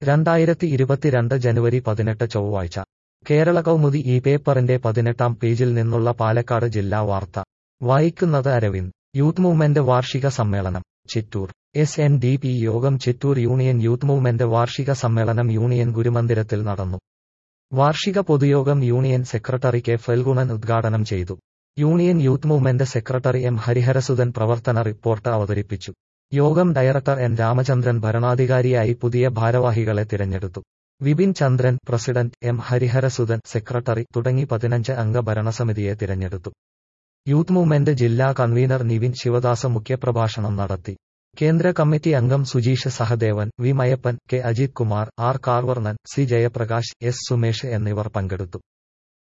രണ്ടായിരത്തി ഇരുപത്തിരണ്ട് ജനുവരി പതിനെട്ട് ചൊവ്വാഴ്ച കേരള കൗമുദി ഈ പേപ്പറിന്റെ പതിനെട്ടാം പേജിൽ നിന്നുള്ള പാലക്കാട് ജില്ലാ വാർത്ത വായിക്കുന്നത് അരവിന്ദ് യൂത്ത് മൂവ്മെന്റ് വാർഷിക സമ്മേളനം Chittur S N D P Yogam Chittur union youth movement വാർഷിക സമ്മേളനം യൂണിയൻ ഗുരുമന്ദിരത്തിൽ നടന്നു വാർഷിക പൊതുയോഗം യൂണിയൻ സെക്രട്ടറി കെ ഫൽഗുണൻ ഉദ്ഘാടനം ചെയ്തു union youth movement secretary M Hariharasudhan പ്രവർത്തന റിപ്പോർട്ട് അവതരിപ്പിച്ചു യോഗം ഡയറക്ടർ എൻ രാമചന്ദ്രൻ ഭരണാധികാരിയായി പുതിയ ഭാരവാഹികളെ തിരഞ്ഞെടുത്തു Vipin Chandran president M Hariharasudhan secretary തുടങ്ങി പതിനഞ്ച് അംഗ ഭരണസമിതിയെ തിരഞ്ഞെടുത്തു യൂത്ത് മൂവ്മെന്റ് ജില്ലാ കൺവീനർ നിവിൻ ശിവദാസ മുഖ്യപ്രഭാഷണം നടത്തി കേന്ദ്ര കമ്മിറ്റി അംഗം Sujeesh Sahadevan V Mayappan K Ajith Kumar R Karvarnan C Jayaprakash S Sumesh എന്നിവർ പങ്കെടുത്തു